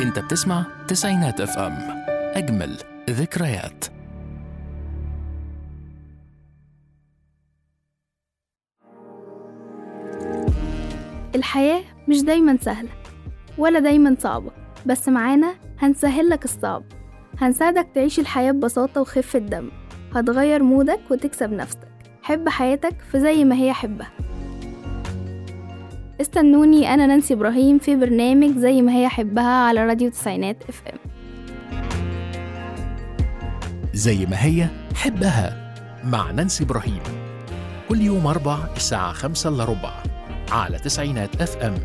انت بتسمع تسعينات اف ام اجمل ذكريات الحياة مش دايما سهلة ولا دايما صعبة بس معانا هنسهلك الصعب هنساعدك تعيش الحياة ببساطة وخفة دم هتغير مودك وتكسب نفسك حب حياتك في زي ما هي حبها استنوني أنا نانسي إبراهيم في برنامج زي ما هي حبها على راديو تسعينات اف ام زي ما هي حبها مع نانسي إبراهيم كل يوم أربع الساعة خمسة إلا ربع على تسعينات اف ام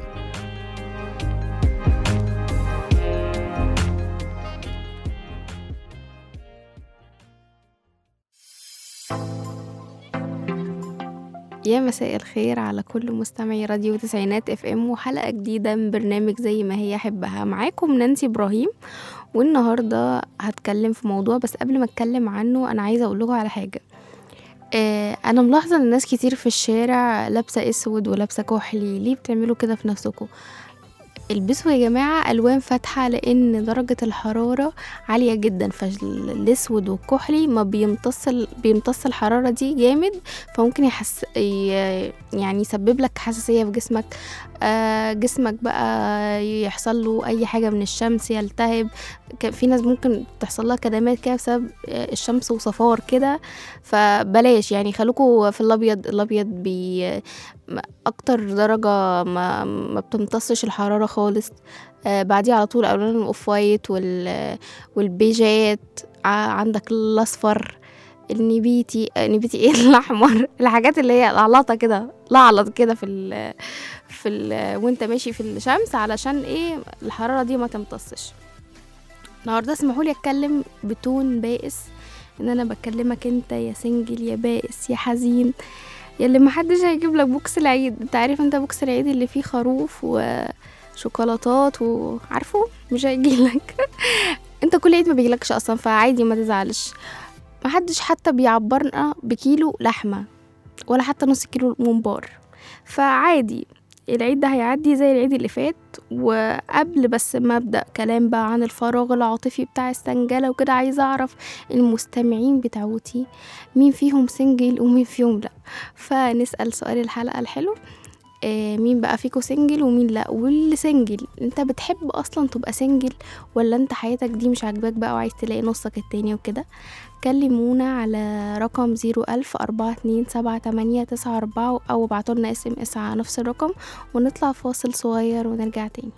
يا مساء الخير على كل مستمعي راديو تسعينات اف ام وحلقة جديدة من برنامج زي ما هي حبها معاكم نانسي ابراهيم والنهاردة هتكلم في موضوع بس قبل ما اتكلم عنه انا عايزة اقول لكم على حاجة آه انا ملاحظة ان ناس كتير في الشارع لابسة اسود ولابسة كحلي ليه بتعملوا كده في نفسكم البسوا يا جماعة ألوان فاتحة لأن درجة الحرارة عالية جدا فالأسود والكحلي ما بيمتص بيمتص الحرارة دي جامد فممكن يحس ي- يعني يسبب لك حساسية في جسمك آه جسمك بقى يحصل له أي حاجة من الشمس يلتهب ك- في ناس ممكن تحصل لها كدمات كده بسبب آه، الشمس وصفار كده فبلاش يعني خلوكوا في الأبيض الأبيض بي م- اكتر درجة ما, ما بتمتصش الحرارة خالص آه بعديه على طول الوان الاوف وايت وال والبيجات ع- عندك الاصفر النبيتي آه، نبيتي ايه الاحمر الحاجات اللي هي لعلطه كده لعلط كده في ال في ال وانت ماشي في الشمس علشان ايه الحراره دي ما تمتصش النهارده اسمحوا لي اتكلم بتون بائس ان انا بكلمك انت يا سنجل يا بائس يا حزين يلي محدش هيجيب لك بوكس العيد انت عارف انت بوكس العيد اللي فيه خروف وشوكولاتات وعارفه مش هيجيلك انت كل عيد ما بيجيلكش اصلا فعادي ما تزعلش محدش حتى بيعبرنا بكيلو لحمة ولا حتى نص كيلو ممبار فعادي العيد ده هيعدي زي العيد اللي فات وقبل بس ما ابدا كلام بقى عن الفراغ العاطفي بتاع السنجله وكده عايزه اعرف المستمعين بتاعوتي مين فيهم سنجل ومين فيهم لا فنسال سؤال الحلقه الحلو آه مين بقى فيكو سنجل ومين لا واللي سنجل انت بتحب اصلا تبقى سنجل ولا انت حياتك دي مش عاجباك بقى وعايز تلاقي نصك التاني وكده كلمونا على رقم زيرو ألف أربعة اتنين سبعة تمانية تسعة أربعة أو ابعتولنا اس ام اس على نفس الرقم ونطلع فاصل صغير ونرجع تاني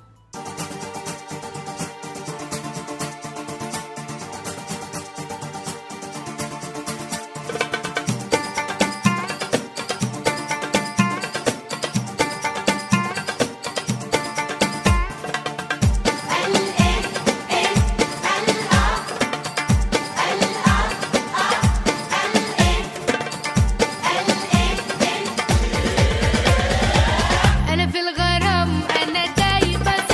أنا في الغرام أنا دايبة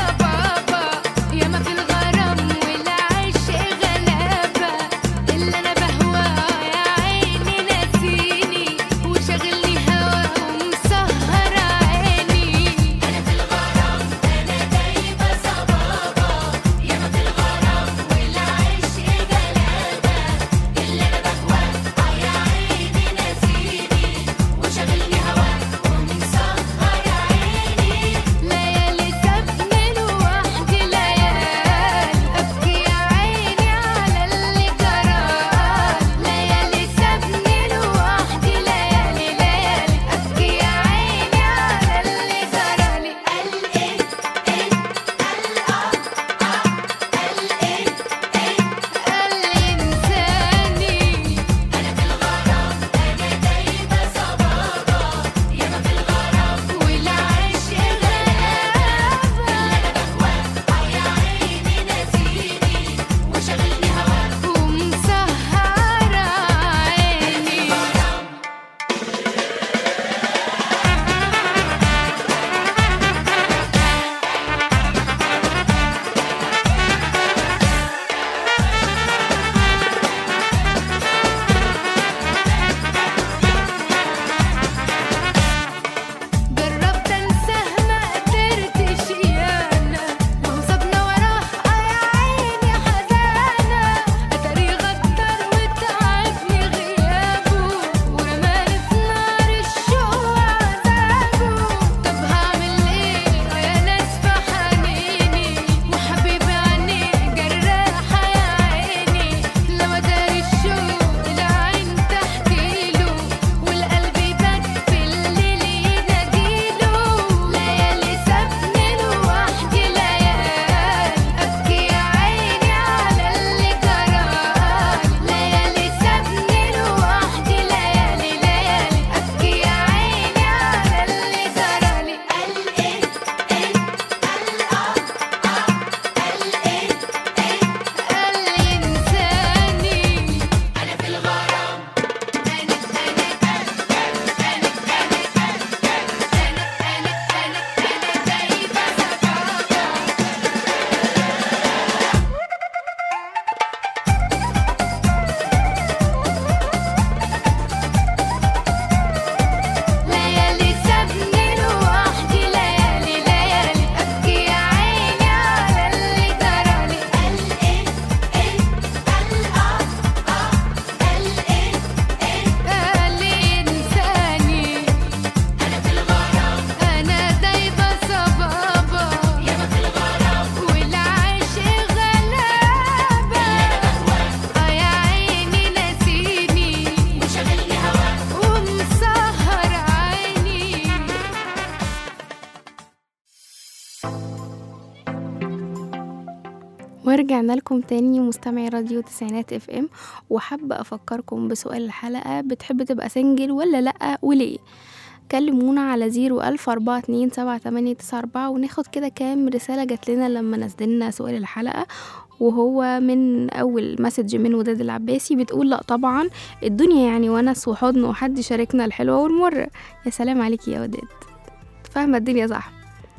ورجعنا لكم تاني مستمعي راديو تسعينات اف ام وحابة افكركم بسؤال الحلقة بتحب تبقى سنجل ولا لأ وليه كلمونا على زيرو ألف أربعة اتنين سبعة تمانية تسعة أربعة وناخد كده كام رسالة جات لنا لما نزلنا سؤال الحلقة وهو من أول مسج من وداد العباسي بتقول لأ طبعا الدنيا يعني ونس وحضن وحد يشاركنا الحلوة والمرة يا سلام عليكي يا وداد فاهمة الدنيا صح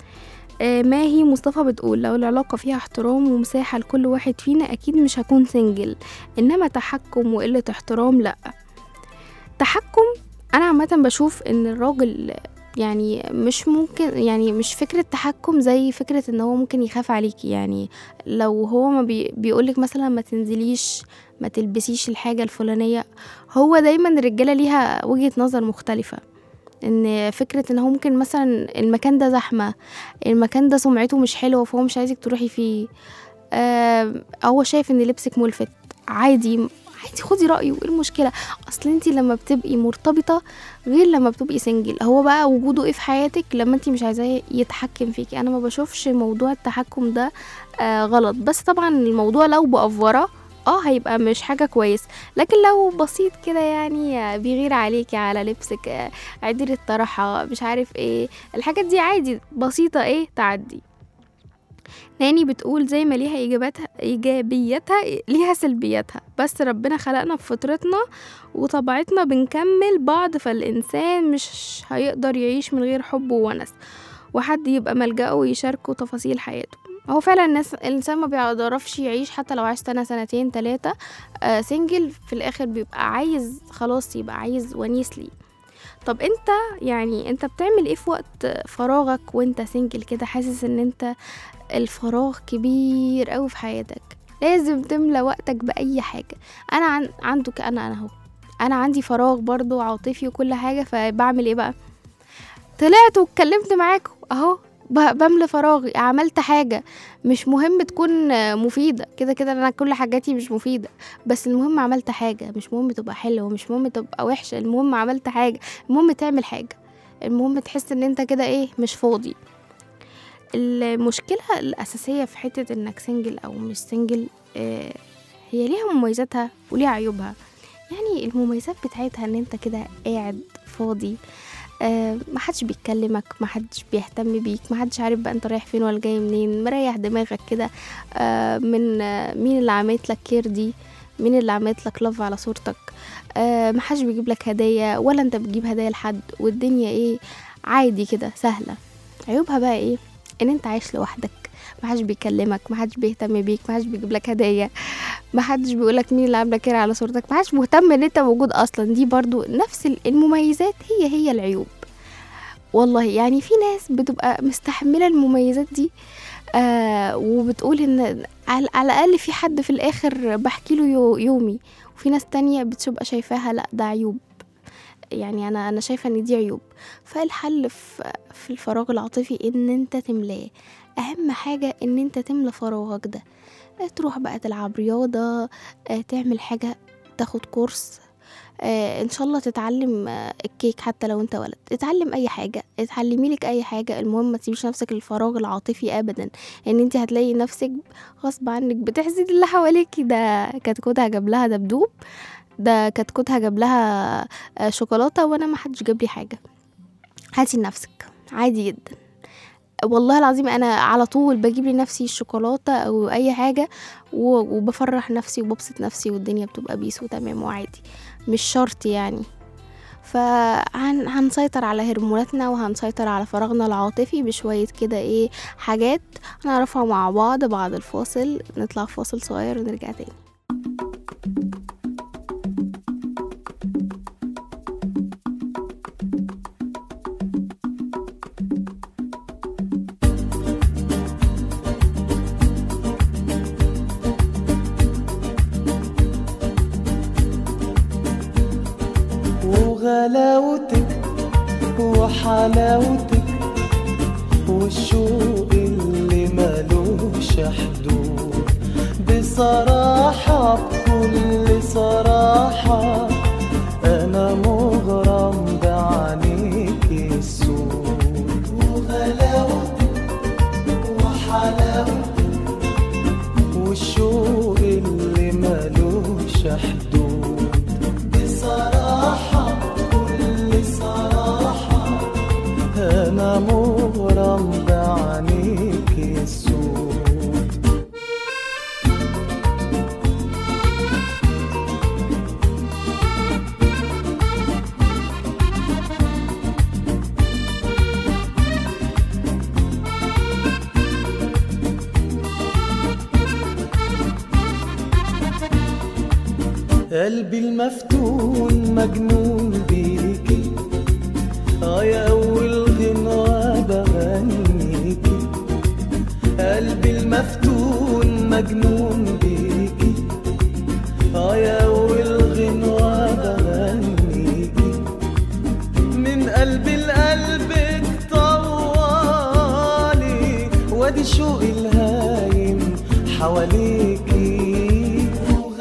آه، ماهي مصطفى بتقول لو العلاقة فيها احترام ومساحة لكل واحد فينا أكيد مش هكون سنجل إنما تحكم وقلة احترام لأ تحكم أنا عامة بشوف إن الراجل يعني مش ممكن يعني مش فكرة تحكم زي فكرة ان هو ممكن يخاف عليكي يعني لو هو ما بي بيقولك مثلا ما تنزليش ما تلبسيش الحاجة الفلانية هو دايما الرجالة ليها وجهة نظر مختلفة ان فكرة ان هو ممكن مثلا المكان ده زحمة المكان ده سمعته مش حلوة فهو مش عايزك تروحي فيه آه هو شايف ان لبسك ملفت عادي عادي خدي رأيه ايه المشكلة اصل انتي لما بتبقي مرتبطة غير لما بتبقي سنجل هو بقى وجوده ايه في حياتك لما انتي مش عايزاه يتحكم فيكي انا ما بشوفش موضوع التحكم ده آه غلط بس طبعا الموضوع لو بأفورة اه هيبقى مش حاجة كويس لكن لو بسيط كده يعني آه، بيغير عليكي على لبسك آه، عدل الطرحة مش عارف ايه الحاجات دي عادي بسيطة ايه تعدي ناني بتقول زي ما ليها إيجاباتها إيجابياتها ليها سلبياتها بس ربنا خلقنا بفطرتنا وطبيعتنا بنكمل بعض فالإنسان مش هيقدر يعيش من غير حب وونس وحد يبقى ملجأه ويشاركه تفاصيل حياته هو فعلا الناس الإنسان ما بيعرفش يعيش حتى لو عاش سنة سنتين تلاتة آه سنجل في الآخر بيبقى عايز خلاص يبقى عايز ونيس ليه طب انت يعني انت بتعمل ايه في وقت فراغك وانت سنجل كده حاسس ان انت الفراغ كبير قوي في حياتك لازم تملى وقتك بأي حاجة أنا عن... عندك أنا أنا أهو أنا عندي فراغ برضو عاطفي وكل حاجة فبعمل إيه بقى طلعت واتكلمت معاكم أهو ب- بملى فراغي عملت حاجة مش مهم تكون مفيدة كده كده أنا كل حاجاتي مش مفيدة بس المهم عملت حاجة مش مهم تبقى حلوة مش مهم تبقى وحشة المهم عملت حاجة المهم تعمل حاجة المهم تحس ان انت كده ايه مش فاضي المشكلة الأساسية في حتة إنك سنجل أو مش سنجل آه، هي ليها مميزاتها وليها عيوبها يعني المميزات بتاعتها إن أنت كده قاعد فاضي آه، محدش بيتكلمك محدش بيهتم بيك محدش عارف بقى انت رايح فين ولا جاي منين مريح دماغك كده آه، من آه، مين اللي عملت لك كير دي مين اللي عملت لك لف على صورتك آه، محدش بيجيب لك هدايا ولا انت بتجيب هدايا لحد والدنيا ايه عادي كده سهلة عيوبها بقى ايه ان انت عايش لوحدك محدش بيكلمك محدش بيهتم بيك محدش بيجيب لك هدايا محدش بيقولك مين اللي عامله كده على صورتك محدش مهتم ان انت موجود اصلا دي برضو نفس ال- المميزات هي هي العيوب والله يعني في ناس بتبقى مستحمله المميزات دي آه وبتقول ان على, على الاقل في حد في الاخر بحكي له يو يومي وفي ناس تانية بتبقى شايفاها لا ده عيوب يعني انا انا شايفه ان دي عيوب فالحل في في الفراغ العاطفي ان انت تملاه اهم حاجه ان انت تملى فراغك ده آه، تروح بقى تلعب رياضه آه، تعمل حاجه تاخد كورس آه، ان شاء الله تتعلم آه، الكيك حتى لو انت ولد اتعلم اي حاجه اتعلمي لك اي حاجه المهم ما تسيبيش نفسك للفراغ العاطفي ابدا ان انت هتلاقي نفسك غصب عنك بتحسدي اللي حواليكي ده كتكوتها جاب لها دبدوب ده كتكوتها جاب لها آه، شوكولاته وانا ما حدش جاب لي حاجه هاتي لنفسك عادي جدا والله العظيم انا على طول بجيب لنفسي الشوكولاته او اي حاجه و- وبفرح نفسي وببسط نفسي والدنيا بتبقى بيس وتمام وعادي مش شرط يعني فهنسيطر على هرموناتنا وهنسيطر على فراغنا العاطفي بشوية كده ايه حاجات هنعرفها مع بعض بعد الفاصل نطلع فاصل صغير ونرجع تاني وغلاوتك وحلاوتك والشوق اللي ملوش حدود بصراحة بكل صراحة أنا مغرم بعينيك السود وغلاوتك وحلاوتك قلبي المفتون مجنون بيكي اه يا اول غنوة بغنيكي قلبي المفتون مجنون بيكي اه يا اول غنوة بغنيكي من قلبي لقلبك طوالي وادي شوقي الهايم حواليكي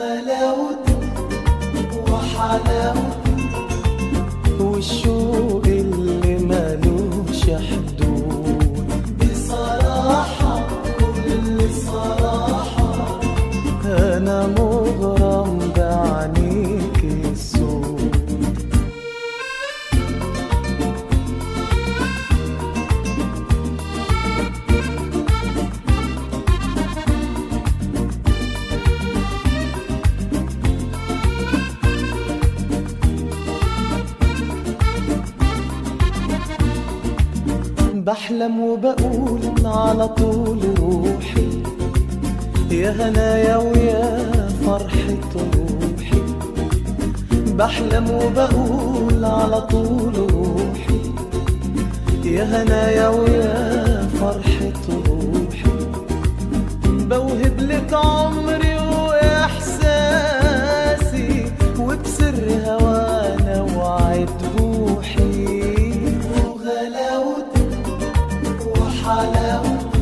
وغلاوتك وحلاوتك والشوق اللي ملوش حدود بصراحة كل صراحة أنا مغرم بعينيك السود بحلم وبقول على طول روحي يا هنايا ويا فرحة روحي بحلم وبقول على طول روحي يا هنايا ويا فرحة روحي بوهب لك عمري واحساسي وبسر هوانا وعد روحي وغلاوتك وحلاوتك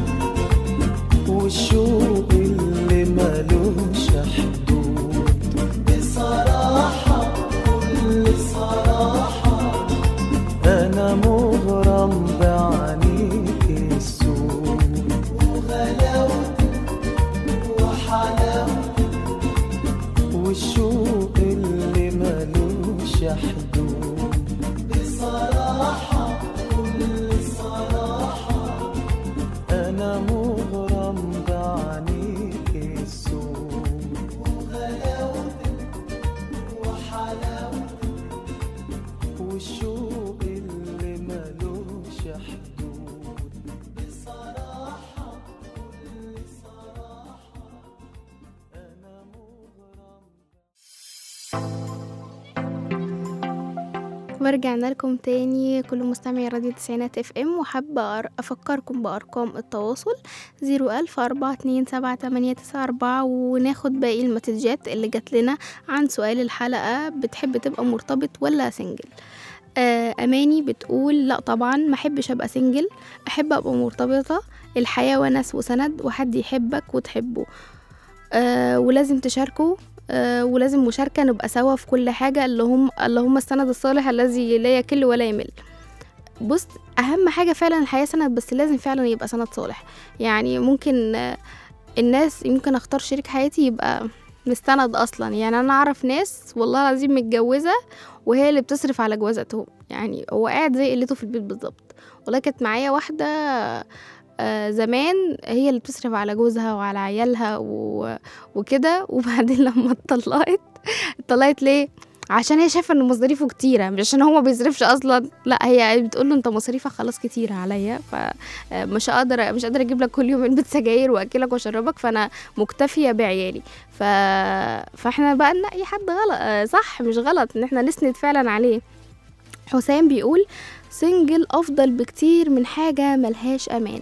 والشوق اللي ملوش حدود بصراحة كل صراحة أنا مغرم بعينيك السود وغلاوتك وحلاوتك والشوق اللي ملوش حدود بصراحة كل صراحة أنا مغرم بعينيك السود وغلاوتك وحلاوتك والشوق اللي ملوش حدود بصراحة كل صراحة أنا مغرم ورجعنا لكم تاني كل مستمعي راديو تسعينات اف ام وحابة أر- أفكركم بأرقام التواصل زيرو ألف أربعة اتنين سبعة تمانية تسعة أربعة وناخد باقي المسجات اللي جات لنا عن سؤال الحلقة بتحب تبقى مرتبط ولا سنجل آه، أماني بتقول لا طبعا ما أحبش أبقى سنجل أحب أبقى مرتبطة الحياة ونس وسند وحد يحبك وتحبه آه، ولازم تشاركوا آه، ولازم مشاركة نبقى سوا في كل حاجة اللي هم اللي هم السند الصالح الذي لا يكل ولا يمل بص أهم حاجة فعلا الحياة سند بس لازم فعلا يبقى سند صالح يعني ممكن آه، الناس ممكن أختار شريك حياتي يبقى مستند أصلا يعني أنا أعرف ناس والله العظيم متجوزة وهي اللي بتصرف على جوازاتهم يعني هو قاعد زي قلته في البيت بالظبط والله كانت معايا واحدة آه، زمان هي اللي بتصرف على جوزها وعلى عيالها و... وكده وبعدين لما اتطلقت اتطلقت ليه عشان هي شايفه ان مصاريفه كتيره مش عشان هو ما بيصرفش اصلا لا هي بتقول له انت مصاريفك خلاص كتيره عليا فمش هقدر مش قادره اجيب لك كل يوم علبه سجاير واكلك واشربك فانا مكتفيه بعيالي ف... فاحنا بقى نلاقي حد غلط آه، صح مش غلط ان احنا نسند فعلا عليه حسام بيقول سنجل افضل بكتير من حاجه ملهاش امان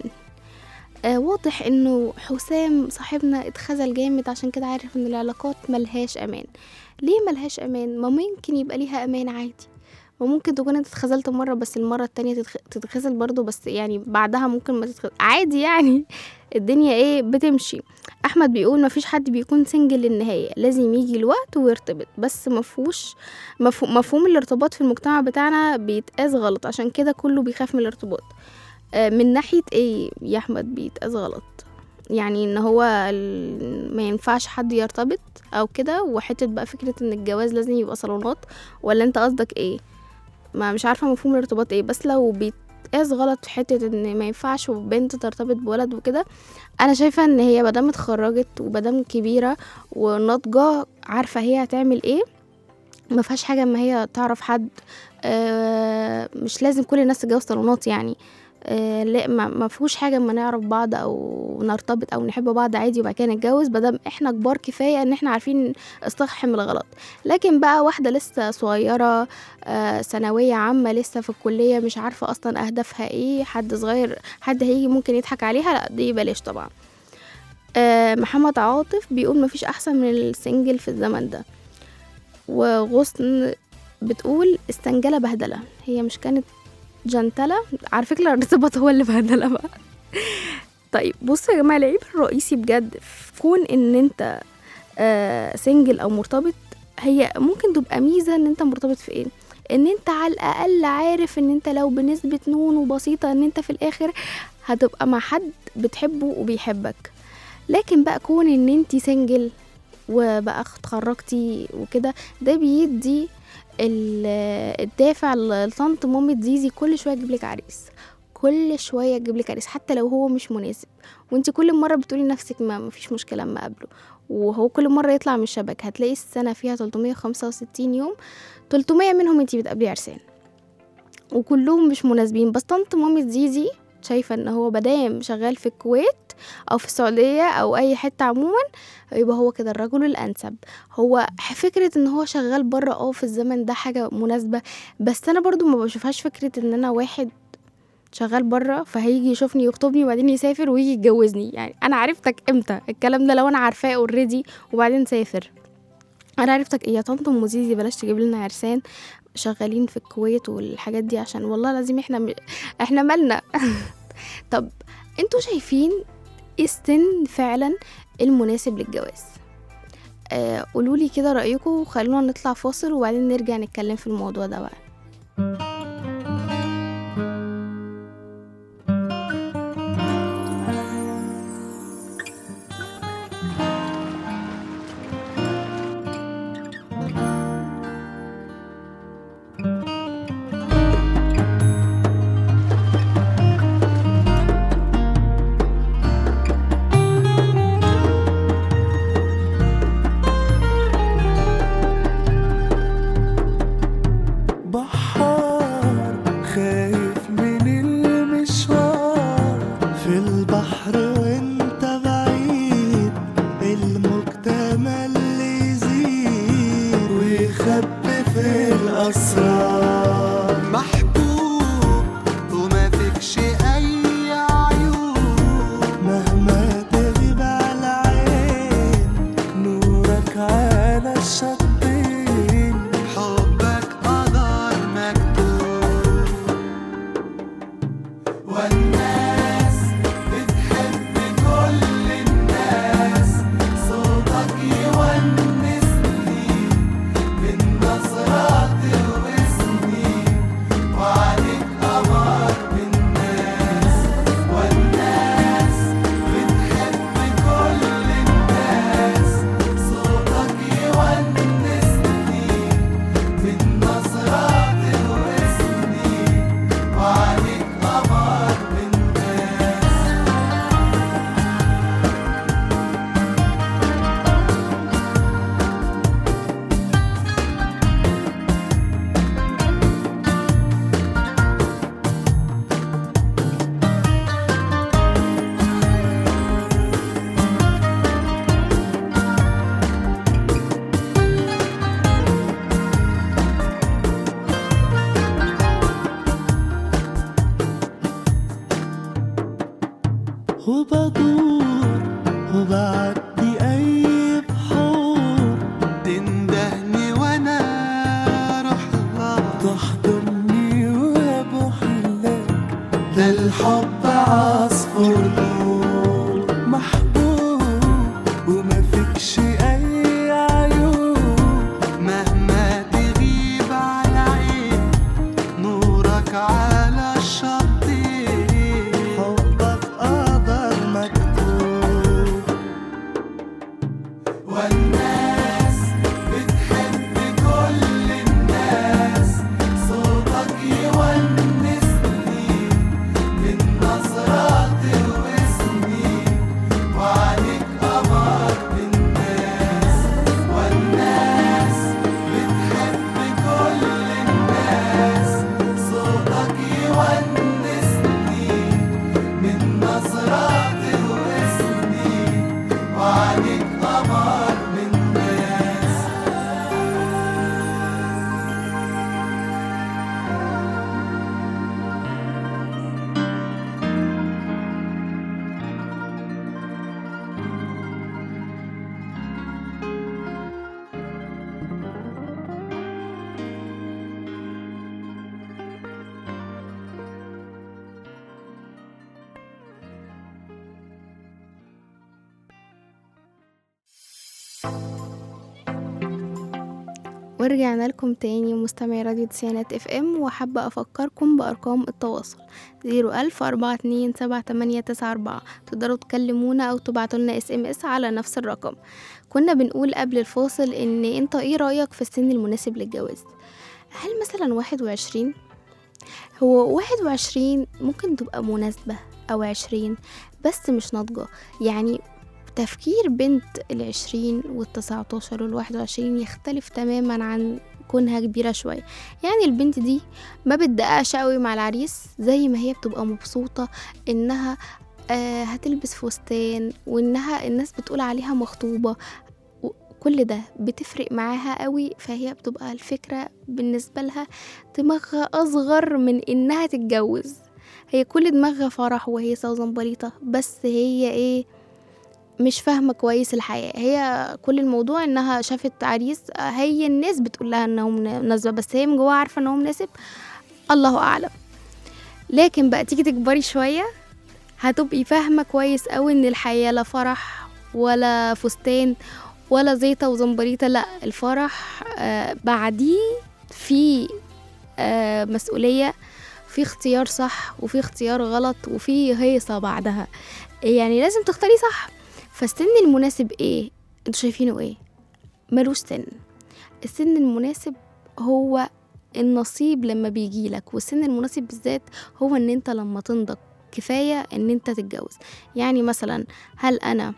آه واضح انه حسام صاحبنا اتخذل جامد عشان كده عارف ان العلاقات ملهاش امان ليه ملهاش امان ما ممكن يبقى ليها امان عادي وممكن تكون انت اتخذلت مرة بس المرة التانية تتخ... تتخذل برضو بس يعني بعدها ممكن ما تتخذل عادي يعني الدنيا ايه بتمشي احمد بيقول مفيش حد بيكون سنجل للنهاية لازم يجي الوقت ويرتبط بس مفهوش مفهو... مفهوم الارتباط في المجتمع بتاعنا بيتقاس غلط عشان كده كله بيخاف من الارتباط آه، من ناحية ايه يا احمد بيتقاس غلط يعني ان هو ال- ما ينفعش حد يرتبط او كده وحتة بقى فكرة ان الجواز لازم يبقى صالونات ولا انت قصدك ايه ما مش عارفة مفهوم الارتباط ايه بس لو بيتقاس غلط في حتة ان ما ينفعش بنت ترتبط بولد وكده انا شايفة ان هي مادام اتخرجت ومادام كبيرة وناضجة عارفة هي هتعمل ايه ما فيهاش حاجة ما هي تعرف حد آه، مش لازم كل الناس تتجوز صالونات يعني آه لا ما ما فيهوش حاجه اما نعرف بعض او نرتبط او نحب بعض عادي وبعد كده نتجوز بدل احنا كبار كفايه ان احنا عارفين الصح من الغلط لكن بقى واحده لسه صغيره آه ثانويه عامه لسه في الكليه مش عارفه اصلا اهدافها ايه حد صغير حد هيجي ممكن يضحك عليها لا دي بلاش طبعا آه محمد عاطف بيقول مفيش احسن من السنجل في الزمن ده وغصن بتقول استنجلة بهدلة هي مش كانت جنتلة على فكرة الارتباط هو اللي بهدلة بقى طيب بصوا يا جماعة العيب الرئيسي بجد في كون ان انت آه سنجل او مرتبط هي ممكن تبقى ميزة ان انت مرتبط في ايه ان انت على الاقل عارف ان انت لو بنسبة نون وبسيطة ان انت في الاخر هتبقى مع حد بتحبه وبيحبك لكن بقى كون ان انت سنجل وبقى اتخرجتي وكده ده بيدي ال- الدافع لطنط مامة زيزي كل شويه تجيب لك عريس كل شويه تجيب لك عريس حتى لو هو مش مناسب وانت كل مره بتقولي لنفسك ما مفيش مشكله اما اقابله وهو كل مره يطلع من الشبك هتلاقي السنه فيها 365 يوم 300 منهم انت بتقابلي عرسان وكلهم مش مناسبين بس طنط مامة زيزي شايفه ان هو مادام شغال في الكويت او في السعوديه او اي حته عموما يبقى هو كده الرجل الانسب هو فكره ان هو شغال بره اه في الزمن ده حاجه مناسبه بس انا برضو ما بشوفهاش فكره ان انا واحد شغال بره فهيجي يشوفني يخطبني وبعدين يسافر ويجي يتجوزني يعني انا عرفتك امتى الكلام ده لو انا عارفاه اوريدي وبعدين سافر انا عرفتك ايه يا طنط ام زيزي بلاش تجيب لنا عرسان شغالين في الكويت والحاجات دي عشان والله لازم احنا م... احنا مالنا طب انتوا شايفين ايه السن فعلا المناسب للجواز آه قولولي كده رأيكم وخلونا نطلع فاصل وبعدين نرجع نتكلم في الموضوع ده بقى بحار خايف من المشوار في البحر وانت بعيد المجتمع اللي يزيد ويخبي في الأسرار محبوب وما فيكش أي عيوب مهما تغيب على عين نورك على الشطين حبك قدر مكتوب والناس بتحب كل الناس صوتك يونسني من نظرات واسمي وعليك قمر بالناس والناس بتحب كل الناس صوتك يونسني من نظرات واسمي وعليك قمر بالناس وبدور وبعدي أي بحور تندهني وأنا أروح لها تحضني وأبوح لك ده الحب عصفور نور محبوب وما فيكش أي عيوب مهما تغيب على عين نورك على الشطين حبك قدر مكتوب ورجعنا لكم تاني مستمعي راديو تسعينات اف ام وحابة افكركم بارقام التواصل زيرو الف اربعة اتنين سبعة تمانية تسعة اربعة تقدروا تكلمونا او تبعتوا لنا اس ام اس على نفس الرقم كنا بنقول قبل الفاصل ان انت ايه رأيك في السن المناسب للجواز هل مثلا واحد وعشرين هو واحد وعشرين ممكن تبقى مناسبة أو عشرين بس مش ناضجة يعني تفكير بنت العشرين والتسعتاشر والواحد وعشرين يختلف تماما عن كونها كبيرة شوية يعني البنت دي ما بتدققش قوي مع العريس زي ما هي بتبقى مبسوطة انها آه هتلبس فستان وانها الناس بتقول عليها مخطوبة و- كل ده بتفرق معاها قوي فهي بتبقى الفكرة بالنسبة لها دماغها أصغر من إنها تتجوز هي كل دماغها فرح وهي زنبليطة بس هي إيه مش فاهمة كويس الحياة هي كل الموضوع إنها شافت عريس هي الناس بتقول لها إنه مناسبة بس هي من جواها عارفة إنه مناسب الله أعلم لكن بقى تيجي تكبري شوية هتبقي فاهمة كويس أوي إن الحياة لا فرح ولا فستان ولا زيطة وزنبريطة لا الفرح آه بعديه في آه مسؤولية في اختيار صح وفي اختيار غلط وفي هيصة بعدها يعني لازم تختاري صح فالسن المناسب ايه انتوا شايفينه ايه ملوش سن السن المناسب هو النصيب لما بيجيلك والسن المناسب بالذات هو ان انت لما تنضج كفاية ان انت تتجوز يعني مثلا هل انا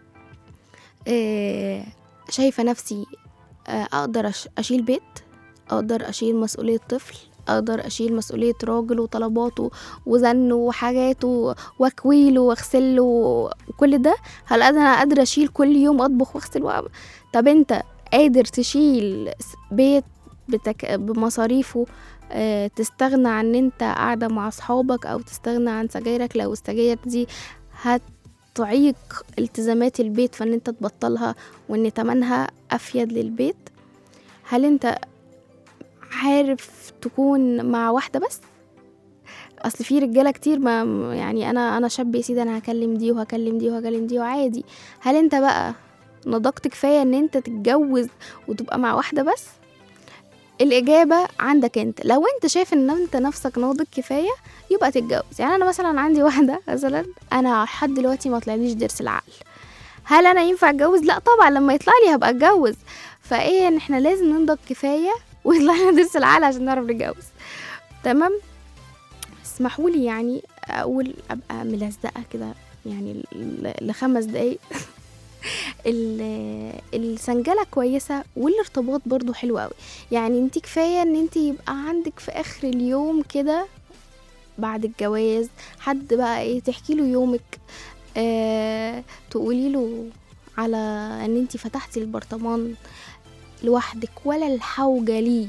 آه، شايفة نفسي آه، اقدر أش- اشيل بيت اقدر اشيل مسؤولية طفل اقدر اشيل مسؤولية راجل وطلباته وزنه وحاجاته واكويله واغسله وكل ده هل انا قادرة اشيل كل يوم اطبخ واغسل وأعمل؟ طب انت قادر تشيل س- بيت بتك... بمصاريفه آه، تستغنى عن ان انت قاعدة مع اصحابك او تستغنى عن سجايرك لو السجاير دي هتعيق التزامات البيت فان انت تبطلها وان تمنها افيد للبيت هل انت عارف تكون مع واحدة بس اصل في رجاله كتير ما يعني انا انا شاب يا سيدي انا هكلم دي وهكلم دي وهكلم دي وعادي هل انت بقى نضجت كفايه ان انت تتجوز وتبقى مع واحده بس الاجابه عندك انت لو انت شايف ان انت نفسك ناضج كفايه يبقى تتجوز يعني انا مثلا عندي واحده مثلا انا لحد دلوقتي ما طلعليش ضرس العقل هل انا ينفع اتجوز لا طبعا لما يطلع لي هبقى اتجوز فايه ان احنا لازم ننضج كفايه ويطلع لنا ضرس العقل عشان نعرف نتجوز تمام اسمحوا لي يعني اقول ابقى ملزقه كده يعني ل- لخمس دقايق ال- السنجله كويسه والارتباط برضو حلو قوي يعني انت كفايه ان انت يبقى عندك في اخر اليوم كده بعد الجواز حد بقى ايه تحكي له يومك آه تقولي له على ان انت فتحتي البرطمان لوحدك ولا الحوجه ليه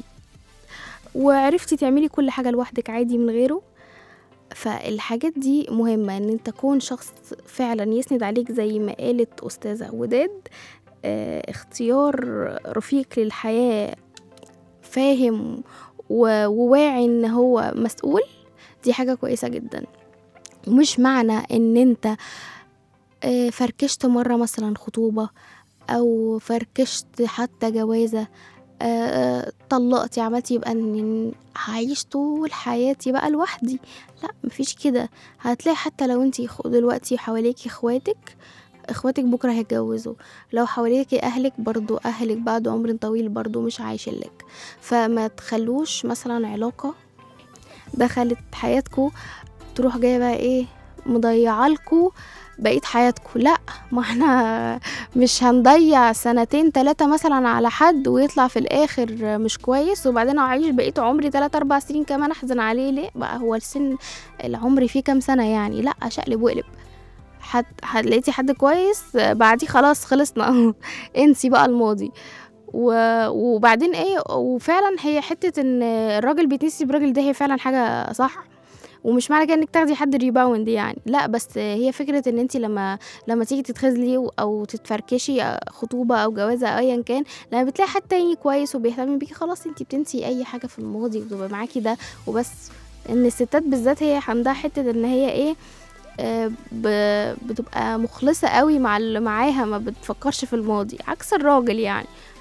وعرفتي تعملي كل حاجه لوحدك عادي من غيره فالحاجات دي مهمة ان انت تكون شخص فعلا يسند عليك زي ما قالت أستاذة وداد اه اختيار رفيق للحياة فاهم و- وواعي ان هو مسؤول دي حاجة كويسة جدا ومش معنى ان انت اه فركشت مرة مثلا خطوبة او فركشت حتى جوازة آه، طلقتي عملتي يبقى ان هعيش طول حياتي بقى لوحدي لا مفيش كده هتلاقي حتى لو انتي خ- دلوقتي حواليكي اخواتك اخواتك بكره هيتجوزوا لو حواليكي اهلك برضو اهلك بعد عمر طويل برضو مش عايشلك فما تخلوش مثلا علاقة دخلت حياتكو تروح جاية بقى ايه مضيعالكو بقية حياتكو لا ما احنا مش هنضيع سنتين تلاتة مثلا على حد ويطلع في الاخر مش كويس وبعدين اعيش بقية عمري تلاتة اربع سنين كمان احزن عليه ليه بقى هو السن العمر فيه كام سنة يعني لا شقلب وقلب حد حد لقيتي حد كويس بعديه خلاص خلصنا انسي بقى الماضي و... وبعدين ايه وفعلا هي حتة ان الراجل بيتنسي براجل ده هي فعلا حاجة صح ومش معنى كده انك تاخدي حد ريباوند يعني لا بس هي فكره ان انت لما لما تيجي تتخذلي او تتفركشي خطوبه او جوازه او ايا كان لما بتلاقي حد تاني كويس وبيهتم بيكي خلاص انت بتنسي اي حاجه في الماضي وتبقى معاكي ده وبس ان الستات بالذات هي عندها حته ان هي ايه آه، ب- بتبقى مخلصة قوي مع اللي معاها ما بتفكرش في الماضي عكس الراجل يعني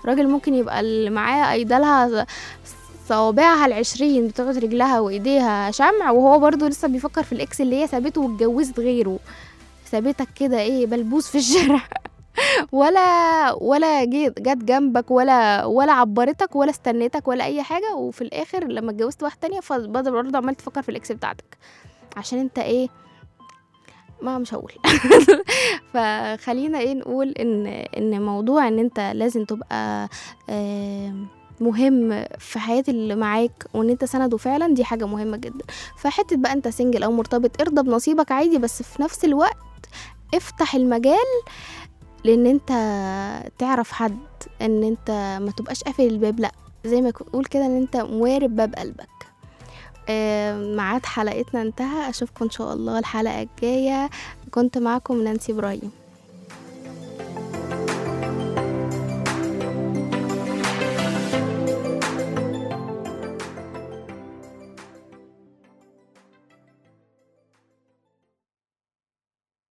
راجل ممكن يبقى اللي معاه ايدالها صوابعها العشرين بتاعت رجلها وايديها شمع وهو برضو لسه بيفكر في الاكس اللي هي سابته واتجوزت غيره سابتك كده ايه بلبوس في الشارع ولا ولا جيت جت جنبك ولا ولا عبرتك ولا استنيتك ولا اي حاجه وفي الاخر لما اتجوزت واحده تانية فبدل برضه عمال تفكر في الاكس بتاعتك عشان انت ايه ما مش هقول فخلينا ايه نقول ان ان موضوع ان انت لازم تبقى آه مهم في حياة اللي معاك وان انت سنده فعلا دي حاجة مهمة جدا فحتة بقى انت سنجل او مرتبط ارضى بنصيبك عادي بس في نفس الوقت افتح المجال لان انت تعرف حد ان انت ما تبقاش قافل الباب لا زي ما تقول كده ان انت موارب باب قلبك آه، ميعاد حلقتنا انتهى اشوفكم ان شاء الله الحلقة الجاية كنت معكم نانسي ابراهيم